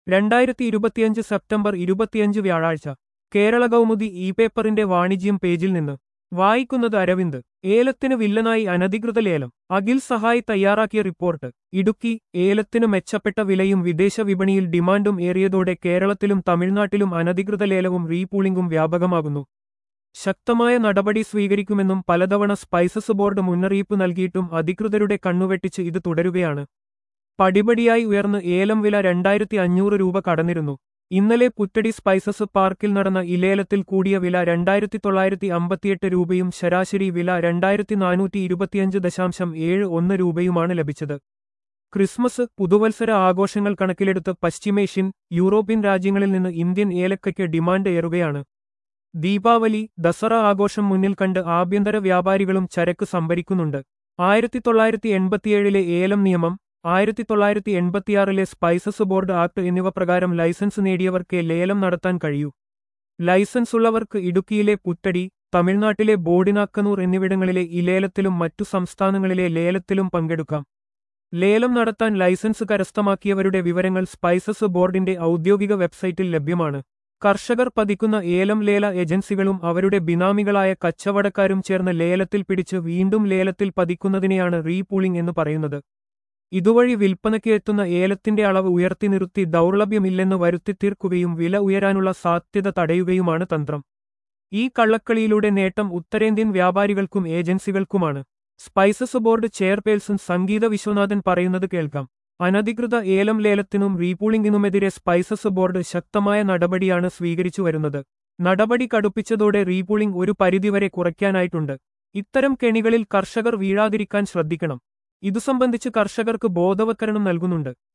രണ്ടായിരത്തി ഇരുപത്തിയഞ്ച് സെപ്റ്റംബർ ഇരുപത്തിയഞ്ച് വ്യാഴാഴ്ച കേരള കൗമുദി ഇ പേപ്പറിന്റെ വാണിജ്യം പേജിൽ നിന്ന് വായിക്കുന്നത് അരവിന്ദ് ഏലത്തിന് വില്ലനായി അനധികൃത ലേലം അഖിൽ സഹായ് തയ്യാറാക്കിയ റിപ്പോർട്ട് ഇടുക്കി ഏലത്തിന് മെച്ചപ്പെട്ട വിലയും വിദേശ വിപണിയിൽ ഡിമാൻഡും ഏറിയതോടെ കേരളത്തിലും തമിഴ്നാട്ടിലും അനധികൃത ലേലവും റീപൂളിംഗും വ്യാപകമാകുന്നു ശക്തമായ നടപടി സ്വീകരിക്കുമെന്നും പലതവണ സ്പൈസസ് ബോർഡ് മുന്നറിയിപ്പ് നൽകിയിട്ടും അധികൃതരുടെ കണ്ണുവെട്ടിച്ച് ഇത് തുടരുകയാണ് പടിപടിയായി ഉയർന്ന് ഏലം വില രണ്ടായിരത്തി അഞ്ഞൂറ് രൂപ കടന്നിരുന്നു ഇന്നലെ പുറ്റടി സ്പൈസസ് പാർക്കിൽ നടന്ന ഇലേലത്തിൽ കൂടിയ വില രണ്ടായിരത്തി തൊള്ളായിരത്തി അമ്പത്തിയെട്ട് രൂപയും ശരാശരി വില രണ്ടായിരത്തി നാനൂറ്റി ഇരുപത്തിയഞ്ച് ദശാംശം ഏഴ് ഒന്ന് രൂപയുമാണ് ലഭിച്ചത് ക്രിസ്മസ് പുതുവത്സര ആഘോഷങ്ങൾ കണക്കിലെടുത്ത് പശ്ചിമേഷ്യൻ യൂറോപ്യൻ രാജ്യങ്ങളിൽ നിന്ന് ഇന്ത്യൻ ഏലക്കയ്ക്ക് ഡിമാൻഡ് ഏറുകയാണ് ദീപാവലി ദസറ ആഘോഷം മുന്നിൽ കണ്ട് ആഭ്യന്തര വ്യാപാരികളും ചരക്ക് സംഭരിക്കുന്നുണ്ട് ആയിരത്തി തൊള്ളായിരത്തി എൺപത്തിയേഴിലെ ഏലം നിയമം ആയിരത്തി തൊള്ളായിരത്തി എൺപത്തിയാറിലെ സ്പൈസസ് ബോർഡ് ആക്ട് എന്നിവ പ്രകാരം ലൈസൻസ് നേടിയവർക്കേ ലേലം നടത്താൻ കഴിയൂ ലൈസൻസ് ഉള്ളവർക്ക് ഇടുക്കിയിലെ പുറ്റടി തമിഴ്നാട്ടിലെ ബോഡിനാക്കനൂർ എന്നിവിടങ്ങളിലെ ഇലേലത്തിലും മറ്റു സംസ്ഥാനങ്ങളിലെ ലേലത്തിലും പങ്കെടുക്കാം ലേലം നടത്താൻ ലൈസൻസ് കരസ്ഥമാക്കിയവരുടെ വിവരങ്ങൾ സ്പൈസസ് ബോർഡിന്റെ ഔദ്യോഗിക വെബ്സൈറ്റിൽ ലഭ്യമാണ് കർഷകർ പതിക്കുന്ന ഏലം ലേല ഏജൻസികളും അവരുടെ ബിനാമികളായ കച്ചവടക്കാരും ചേർന്ന് ലേലത്തിൽ പിടിച്ച് വീണ്ടും ലേലത്തിൽ പതിക്കുന്നതിനെയാണ് റീപൂളിംഗ് എന്ന് പറയുന്നത് ഇതുവഴി വിൽപ്പനയ്ക്ക് എത്തുന്ന ഏലത്തിന്റെ അളവ് ഉയർത്തി നിർത്തി ദൗർലഭ്യമില്ലെന്ന് വരുത്തിത്തീർക്കുകയും വില ഉയരാനുള്ള സാധ്യത തടയുകയുമാണ് തന്ത്രം ഈ കള്ളക്കളിയിലൂടെ നേട്ടം ഉത്തരേന്ത്യൻ വ്യാപാരികൾക്കും ഏജൻസികൾക്കുമാണ് spices board chairperson Sangeetha Viswanathan പറയുന്നത് കേൾക്കാം അനധികൃത ഏലം ലേലത്തിനും റീപൂളിംഗിനുമെതിരെ സ്പൈസസ് ബോർഡ് ശക്തമായ നടപടിയാണ് സ്വീകരിച്ചു വരുന്നത് നടപടി കടുപ്പിച്ചതോടെ റീപൂളിംഗ് ഒരു പരിധിവരെ കുറയ്ക്കാനായിട്ടുണ്ട് ഇത്തരം കെണികളിൽ കർഷകർ വീഴാതിരിക്കാൻ ശ്രദ്ധിക്കണം ഇതു സംബന്ധിച്ച് കർഷകർക്ക് ബോധവത്കരണം നൽകുന്നുണ്ട്